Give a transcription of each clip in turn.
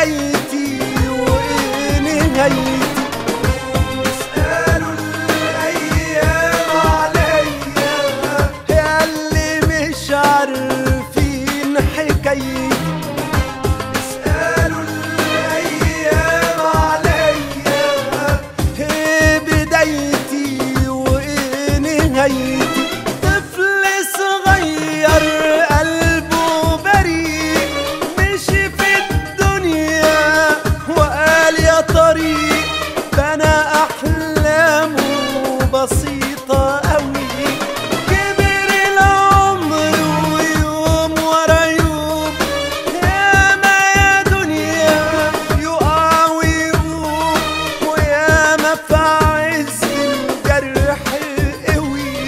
بدايتي وايه نهايتي اسألوا الأيام عليا يا اللي مش عارفين حكايتي اسألوا الأيام عليا ايه بدايتي وايه نهايتي طفل صغير قلبه بريء مشي في الدنيا وقال يا طريق بنى احلامه بسيطة قوي كبر العمر ويوم ورا يوم ياما يا دنيا يقع ويقوم وياما في عز الجرح قوي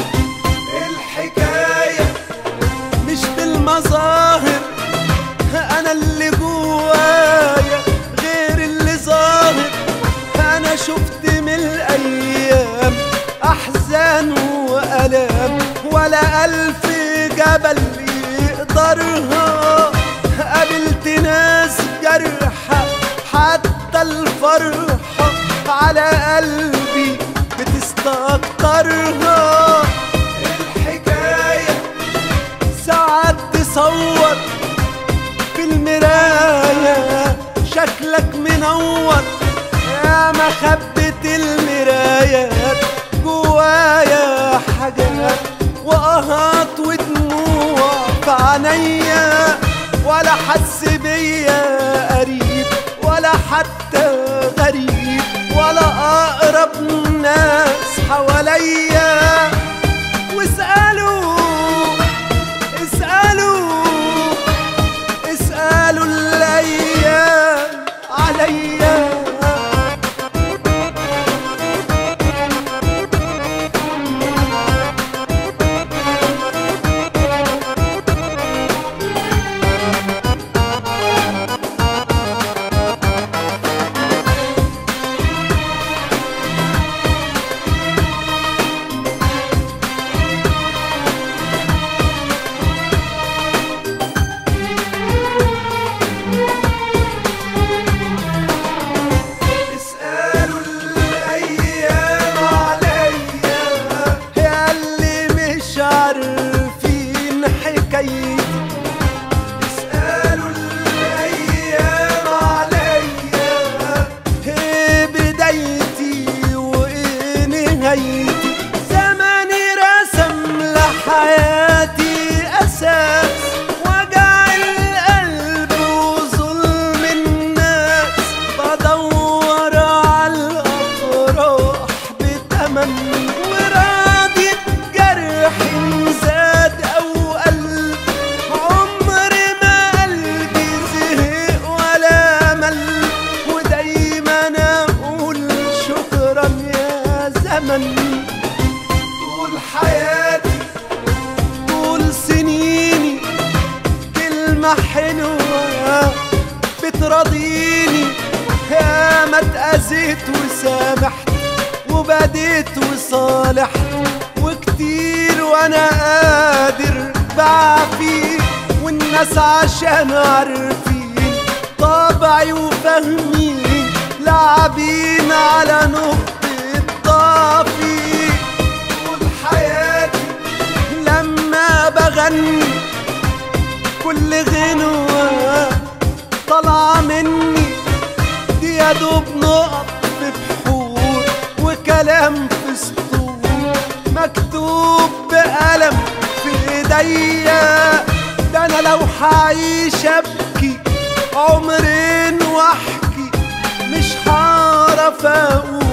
الحكاية مش بالمظاهر انا اللي جوايا غير اللي ظاهر انا شفت من الايام احزان والام ولا الف جبل يقدرها قابلت ناس جرحى حتى الفرحة على قلبي بتستكترها الحكاية ساعات تصور في المراية شكلك منور يا ما خبت المرايات جوايا حاجات وقهات ودموع في عينيا ولا حس بيا قريب ولا حتى غريب ولا اقرب ناس حواليا واسألوا اسألوا اسألوا الأيام عليا اسألوا الأيام عليا يا اللي مش عارفين حكايتي اسألوا الأيام عليا ايه بدايتي وايه نهايتي زماني رسم لحياتي اساس وجع القلب وظلم الناس بدور على الافراح بتمن وراضي بجرح زاد او قل عمر ما قلبي زهق ولا مل ودايما اقول شكرا يا زمن طول حياتي طول سنيني كلمة حلوة بتراضيني يا ما اتأذيت وسامحت وبديت وصالحت وكتير وانا قادر بعفي والناس عشان عارفين طبعي وفاهمين لاعبين على نقطة ضعفي طول حياتي لما بغني كل غنوة طالعة مني دي يا دوب نقط في بحور وكلام في سطور مكتوب بقلم في ايديا ده انا لو حعيش ابكي عمرين واحكي مش هعرف اقول